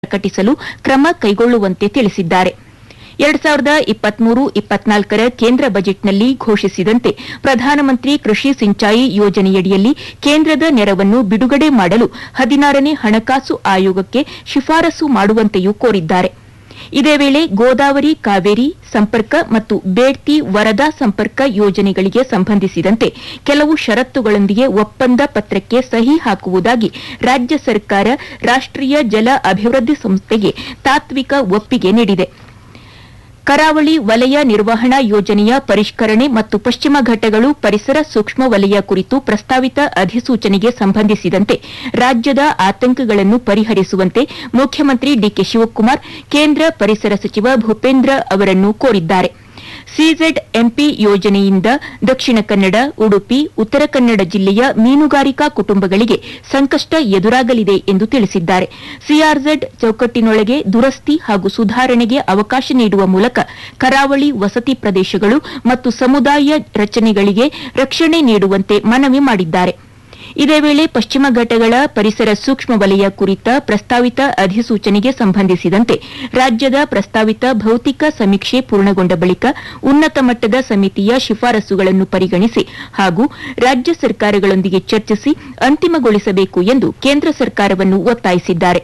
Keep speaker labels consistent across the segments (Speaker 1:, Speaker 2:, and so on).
Speaker 1: ಪ್ರಕಟಿಸಲು ಕ್ರಮ ಕೈಗೊಳ್ಳುವಂತೆ ತಿಳಿಸಿದ್ದಾರೆ ಎರಡ್ ಸಾವಿರದ ಇಪ್ಪತ್ಮೂರು ಇಪ್ಪತ್ನಾಲ್ಕರ ಕೇಂದ್ರ ಬಜೆಟ್ನಲ್ಲಿ ಘೋಷಿಸಿದಂತೆ ಪ್ರಧಾನಮಂತ್ರಿ ಕೃಷಿ ಸಿಂಚಾಯಿ ಯೋಜನೆಯಡಿಯಲ್ಲಿ ಕೇಂದ್ರದ ನೆರವನ್ನು ಬಿಡುಗಡೆ ಮಾಡಲು ಹದಿನಾರನೇ ಹಣಕಾಸು ಆಯೋಗಕ್ಕೆ ಶಿಫಾರಸು ಮಾಡುವಂತೆಯೂ ಕೋರಿದ್ದಾರೆ ಇದೇ ವೇಳೆ ಗೋದಾವರಿ ಕಾವೇರಿ ಸಂಪರ್ಕ ಮತ್ತು ಬೇಡ್ತಿ ವರದಾ ಸಂಪರ್ಕ ಯೋಜನೆಗಳಿಗೆ ಸಂಬಂಧಿಸಿದಂತೆ ಕೆಲವು ಷರತ್ತುಗಳೊಂದಿಗೆ ಒಪ್ಪಂದ ಪತ್ರಕ್ಕೆ ಸಹಿ ಹಾಕುವುದಾಗಿ ರಾಜ್ಯ ಸರ್ಕಾರ ರಾಷ್ಟೀಯ ಜಲ ಅಭಿವೃದ್ಧಿ ಸಂಸ್ಥೆಗೆ ತಾತ್ವಿಕ ಒಪ್ಪಿಗೆ ನೀಡಿದೆ ಕರಾವಳಿ ವಲಯ ನಿರ್ವಹಣಾ ಯೋಜನೆಯ ಪರಿಷ್ಕರಣೆ ಮತ್ತು ಪಶ್ಚಿಮ ಘಟ್ಟಗಳು ಪರಿಸರ ಸೂಕ್ಷ್ಮ ವಲಯ ಕುರಿತು ಪ್ರಸ್ತಾವಿತ ಅಧಿಸೂಚನೆಗೆ ಸಂಬಂಧಿಸಿದಂತೆ ರಾಜ್ಯದ ಆತಂಕಗಳನ್ನು ಪರಿಹರಿಸುವಂತೆ ಮುಖ್ಯಮಂತ್ರಿ ಡಿಕೆ ಶಿವಕುಮಾರ್ ಕೇಂದ್ರ ಪರಿಸರ ಸಚಿವ ಭೂಪೇಂದ್ರ ಅವರನ್ನು ಕೋರಿದ್ದಾರೆ ಸಿಜೆಡ್ ಎಂಪಿ ಯೋಜನೆಯಿಂದ ದಕ್ಷಿಣ ಕನ್ನಡ ಉಡುಪಿ ಉತ್ತರ ಕನ್ನಡ ಜಿಲ್ಲೆಯ ಮೀನುಗಾರಿಕಾ ಕುಟುಂಬಗಳಿಗೆ ಸಂಕಷ್ಟ ಎದುರಾಗಲಿದೆ ಎಂದು ತಿಳಿಸಿದ್ದಾರೆ ಸಿಆರ್ಜೆಡ್ ಚೌಕಟ್ಟಿನೊಳಗೆ ದುರಸ್ತಿ ಹಾಗೂ ಸುಧಾರಣೆಗೆ ಅವಕಾಶ ನೀಡುವ ಮೂಲಕ ಕರಾವಳಿ ವಸತಿ ಪ್ರದೇಶಗಳು ಮತ್ತು ಸಮುದಾಯ ರಚನೆಗಳಿಗೆ ರಕ್ಷಣೆ ನೀಡುವಂತೆ ಮನವಿ ಮಾಡಿದ್ದಾರೆ ಇದೇ ವೇಳೆ ಪಶ್ಚಿಮ ಘಟ್ಟಗಳ ಪರಿಸರ ಸೂಕ್ಷ್ಮ ವಲಯ ಕುರಿತ ಪ್ರಸ್ತಾವಿತ ಅಧಿಸೂಚನೆಗೆ ಸಂಬಂಧಿಸಿದಂತೆ ರಾಜ್ಯದ ಪ್ರಸ್ತಾವಿತ ಭೌತಿಕ ಸಮೀಕ್ಷೆ ಪೂರ್ಣಗೊಂಡ ಬಳಿಕ ಉನ್ನತ ಮಟ್ಟದ ಸಮಿತಿಯ ಶಿಫಾರಸುಗಳನ್ನು ಪರಿಗಣಿಸಿ ಹಾಗೂ ರಾಜ್ಯ ಸರ್ಕಾರಗಳೊಂದಿಗೆ ಚರ್ಚಿಸಿ ಅಂತಿಮಗೊಳಿಸಬೇಕು ಎಂದು ಕೇಂದ್ರ ಸರ್ಕಾರವನ್ನು ಒತ್ತಾಯಿಸಿದ್ದಾರೆ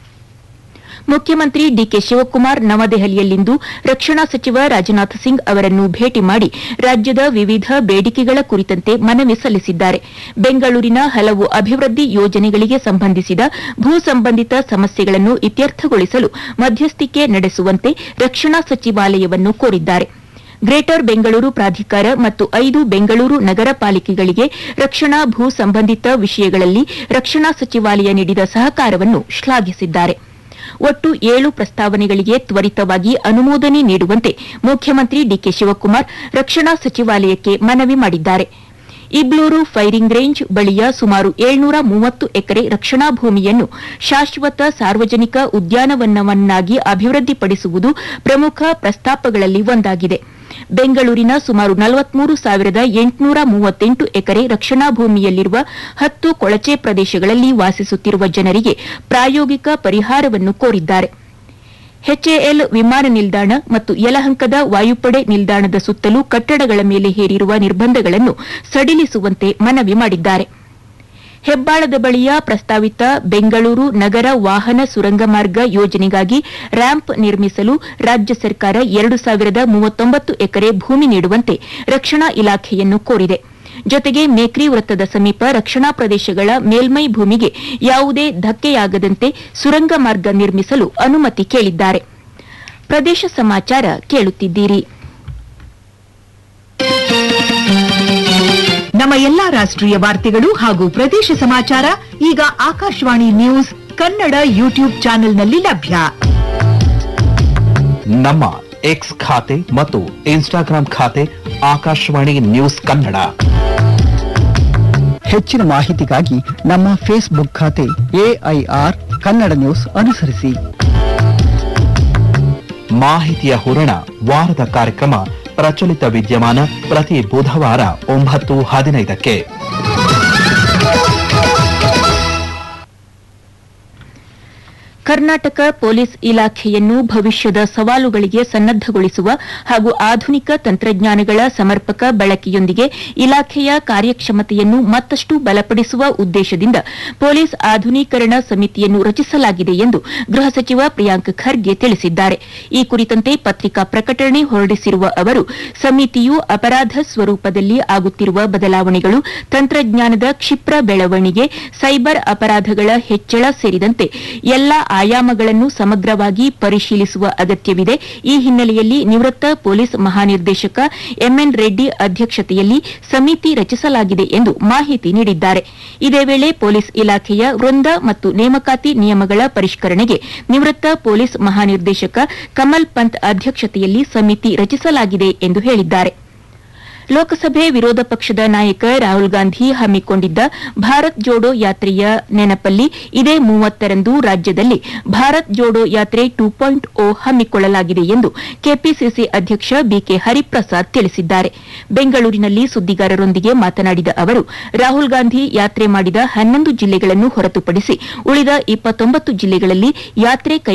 Speaker 1: ಮುಖ್ಯಮಂತ್ರಿ ಡಿಕೆ ಶಿವಕುಮಾರ್ ನವದೆಹಲಿಯಲ್ಲಿಂದು ರಕ್ಷಣಾ ಸಚಿವ ರಾಜನಾಥ್ ಸಿಂಗ್ ಅವರನ್ನು ಭೇಟಿ ಮಾಡಿ ರಾಜ್ಯದ ವಿವಿಧ ಬೇಡಿಕೆಗಳ ಕುರಿತಂತೆ ಮನವಿ ಸಲ್ಲಿಸಿದ್ದಾರೆ ಬೆಂಗಳೂರಿನ ಹಲವು ಅಭಿವೃದ್ಧಿ ಯೋಜನೆಗಳಿಗೆ ಸಂಬಂಧಿಸಿದ ಭೂ ಸಂಬಂಧಿತ ಸಮಸ್ಯೆಗಳನ್ನು ಇತ್ಯರ್ಥಗೊಳಿಸಲು ಮಧ್ಯಸ್ಥಿಕೆ ನಡೆಸುವಂತೆ ರಕ್ಷಣಾ ಸಚಿವಾಲಯವನ್ನು ಕೋರಿದ್ದಾರೆ ಗ್ರೇಟರ್ ಬೆಂಗಳೂರು ಪ್ರಾಧಿಕಾರ ಮತ್ತು ಐದು ಬೆಂಗಳೂರು ನಗರ ಪಾಲಿಕೆಗಳಿಗೆ ರಕ್ಷಣಾ ಭೂ ಸಂಬಂಧಿತ ವಿಷಯಗಳಲ್ಲಿ ರಕ್ಷಣಾ ಸಚಿವಾಲಯ ನೀಡಿದ ಸಹಕಾರವನ್ನು ಶ್ಲಾಘಿಸಿದ್ದಾರೆ ಒಟ್ಟು ಏಳು ಪ್ರಸ್ತಾವನೆಗಳಿಗೆ ತ್ವರಿತವಾಗಿ ಅನುಮೋದನೆ ನೀಡುವಂತೆ ಮುಖ್ಯಮಂತ್ರಿ ಡಿಕೆ ಶಿವಕುಮಾರ್ ರಕ್ಷಣಾ ಸಚಿವಾಲಯಕ್ಕೆ ಮನವಿ ಮಾಡಿದ್ದಾರೆ ಇಬ್ಲೂರು ಫೈರಿಂಗ್ ರೇಂಜ್ ಬಳಿಯ ಸುಮಾರು ಏಳ್ನೂರ ಮೂವತ್ತು ಎಕರೆ ರಕ್ಷಣಾ ಭೂಮಿಯನ್ನು ಶಾಶ್ವತ ಸಾರ್ವಜನಿಕ ಉದ್ಯಾನವನವನ್ನಾಗಿ ಅಭಿವೃದ್ಧಿಪಡಿಸುವುದು ಪ್ರಮುಖ ಪ್ರಸ್ತಾಪಗಳಲ್ಲಿ ಒಂದಾಗಿದೆ ಬೆಂಗಳೂರಿನ ಸುಮಾರು ನಲವತ್ಮೂರು ಸಾವಿರದ ಎಂಟುನೂರ ಮೂವತ್ತೆಂಟು ಎಕರೆ ರಕ್ಷಣಾ ಭೂಮಿಯಲ್ಲಿರುವ ಹತ್ತು ಕೊಳಚೆ ಪ್ರದೇಶಗಳಲ್ಲಿ ವಾಸಿಸುತ್ತಿರುವ ಜನರಿಗೆ ಪ್ರಾಯೋಗಿಕ ಪರಿಹಾರವನ್ನು ಕೋರಿದ್ದಾರೆ ಎಚ್ಎಎಲ್ ವಿಮಾನ ನಿಲ್ದಾಣ ಮತ್ತು ಯಲಹಂಕದ ವಾಯುಪಡೆ ನಿಲ್ದಾಣದ ಸುತ್ತಲೂ ಕಟ್ಟಡಗಳ ಮೇಲೆ ಹೇರಿರುವ ನಿರ್ಬಂಧಗಳನ್ನು ಸಡಿಲಿಸುವಂತೆ ಮನವಿ ಮಾಡಿದ್ದಾರೆ ಹೆಬ್ಬಾಳದ ಬಳಿಯ ಪ್ರಸ್ತಾವಿತ ಬೆಂಗಳೂರು ನಗರ ವಾಹನ ಸುರಂಗ ಮಾರ್ಗ ಯೋಜನೆಗಾಗಿ ರ್ಯಾಂಪ್ ನಿರ್ಮಿಸಲು ರಾಜ್ಯ ಸರ್ಕಾರ ಎರಡು ಸಾವಿರದ ಮೂವತ್ತೊಂಬತ್ತು ಎಕರೆ ಭೂಮಿ ನೀಡುವಂತೆ ರಕ್ಷಣಾ ಇಲಾಖೆಯನ್ನು ಕೋರಿದೆ ಜೊತೆಗೆ ಮೇಕ್ರಿ ವೃತ್ತದ ಸಮೀಪ ರಕ್ಷಣಾ ಪ್ರದೇಶಗಳ ಮೇಲ್ಮೈ ಭೂಮಿಗೆ ಯಾವುದೇ ಧಕ್ಕೆಯಾಗದಂತೆ ಸುರಂಗ ಮಾರ್ಗ ನಿರ್ಮಿಸಲು ಅನುಮತಿ ಕೇಳಿದ್ದಾರೆ ಪ್ರದೇಶ ಸಮಾಚಾರ ಕೇಳುತ್ತಿದ್ದೀರಿ
Speaker 2: ನಮ್ಮ ಎಲ್ಲಾ ರಾಷ್ಟ್ರೀಯ ವಾರ್ತೆಗಳು ಹಾಗೂ ಪ್ರದೇಶ ಸಮಾಚಾರ ಈಗ ಆಕಾಶವಾಣಿ ನ್ಯೂಸ್ ಕನ್ನಡ ಯೂಟ್ಯೂಬ್ ಚಾನೆಲ್ನಲ್ಲಿ ಲಭ್ಯ
Speaker 3: ನಮ್ಮ ಎಕ್ಸ್ ಖಾತೆ ಮತ್ತು ಇನ್ಸ್ಟಾಗ್ರಾಂ ಖಾತೆ ಆಕಾಶವಾಣಿ ನ್ಯೂಸ್ ಕನ್ನಡ
Speaker 4: ಹೆಚ್ಚಿನ ಮಾಹಿತಿಗಾಗಿ ನಮ್ಮ ಫೇಸ್ಬುಕ್ ಖಾತೆ ಎಐಆರ್ ಕನ್ನಡ ನ್ಯೂಸ್ ಅನುಸರಿಸಿ
Speaker 3: ಮಾಹಿತಿಯ ಹೂರಣ ವಾರದ ಕಾರ್ಯಕ್ರಮ ಪ್ರಚಲಿತ ವಿದ್ಯಮಾನ ಪ್ರತಿ ಬುಧವಾರ ಒಂಬತ್ತು ಹದಿನೈದಕ್ಕೆ
Speaker 1: ಕರ್ನಾಟಕ ಪೊಲೀಸ್ ಇಲಾಖೆಯನ್ನು ಭವಿಷ್ಯದ ಸವಾಲುಗಳಿಗೆ ಸನ್ನದ್ದಗೊಳಿಸುವ ಹಾಗೂ ಆಧುನಿಕ ತಂತ್ರಜ್ಞಾನಗಳ ಸಮರ್ಪಕ ಬಳಕೆಯೊಂದಿಗೆ ಇಲಾಖೆಯ ಕಾರ್ಯಕ್ಷಮತೆಯನ್ನು ಮತ್ತಷ್ಟು ಬಲಪಡಿಸುವ ಉದ್ದೇಶದಿಂದ ಪೊಲೀಸ್ ಆಧುನೀಕರಣ ಸಮಿತಿಯನ್ನು ರಚಿಸಲಾಗಿದೆ ಎಂದು ಗೃಹ ಸಚಿವ ಪ್ರಿಯಾಂಕ್ ಖರ್ಗೆ ತಿಳಿಸಿದ್ದಾರೆ ಈ ಕುರಿತಂತೆ ಪತ್ರಿಕಾ ಪ್ರಕಟಣೆ ಹೊರಡಿಸಿರುವ ಅವರು ಸಮಿತಿಯು ಅಪರಾಧ ಸ್ವರೂಪದಲ್ಲಿ ಆಗುತ್ತಿರುವ ಬದಲಾವಣೆಗಳು ತಂತ್ರಜ್ಞಾನದ ಕ್ಷಿಪ್ರ ಬೆಳವಣಿಗೆ ಸೈಬರ್ ಅಪರಾಧಗಳ ಹೆಚ್ಚಳ ಸೇರಿದಂತೆ ಎಲ್ಲಾ ಆಯಾಮಗಳನ್ನು ಸಮಗ್ರವಾಗಿ ಪರಿಶೀಲಿಸುವ ಅಗತ್ಯವಿದೆ ಈ ಹಿನ್ನೆಲೆಯಲ್ಲಿ ನಿವೃತ್ತ ಪೊಲೀಸ್ ಮಹಾನಿರ್ದೇಶಕ ಎಂಎನ್ ರೆಡ್ಡಿ ಅಧ್ಯಕ್ಷತೆಯಲ್ಲಿ ಸಮಿತಿ ರಚಿಸಲಾಗಿದೆ ಎಂದು ಮಾಹಿತಿ ನೀಡಿದ್ದಾರೆ ಇದೇ ವೇಳೆ ಪೊಲೀಸ್ ಇಲಾಖೆಯ ವೃಂದ ಮತ್ತು ನೇಮಕಾತಿ ನಿಯಮಗಳ ಪರಿಷ್ಕರಣೆಗೆ ನಿವೃತ್ತ ಪೊಲೀಸ್ ಮಹಾನಿರ್ದೇಶಕ ಕಮಲ್ ಪಂತ್ ಅಧ್ಯಕ್ಷತೆಯಲ್ಲಿ ಸಮಿತಿ ರಚಿಸಲಾಗಿದೆ ಎಂದು ಹೇಳಿದ್ದಾರೆ ಲೋಕಸಭೆ ವಿರೋಧ ಪಕ್ಷದ ನಾಯಕ ರಾಹುಲ್ ಗಾಂಧಿ ಹಮ್ಮಿಕೊಂಡಿದ್ದ ಭಾರತ್ ಜೋಡೋ ಯಾತ್ರೆಯ ನೆನಪಲ್ಲಿ ಇದೇ ಮೂವತ್ತರಂದು ರಾಜ್ಯದಲ್ಲಿ ಭಾರತ್ ಜೋಡೋ ಯಾತ್ರೆ ಟೂ ಪಾಯಿಂಟ್ ಓ ಹಮ್ಮಿಕೊಳ್ಳಲಾಗಿದೆ ಎಂದು ಕೆಪಿಸಿಸಿ ಅಧ್ಯಕ್ಷ ಬಿಕೆ ಹರಿಪ್ರಸಾದ್ ತಿಳಿಸಿದ್ದಾರೆ ಬೆಂಗಳೂರಿನಲ್ಲಿ ಸುದ್ದಿಗಾರರೊಂದಿಗೆ ಮಾತನಾಡಿದ ಅವರು ರಾಹುಲ್ ಗಾಂಧಿ ಯಾತ್ರೆ ಮಾಡಿದ ಹನ್ನೊಂದು ಜಿಲ್ಲೆಗಳನ್ನು ಹೊರತುಪಡಿಸಿ ಉಳಿದ ಇಪ್ಪತ್ತೊಂಬತ್ತು ಜಿಲ್ಲೆಗಳಲ್ಲಿ ಯಾತ್ರೆ ಕೈ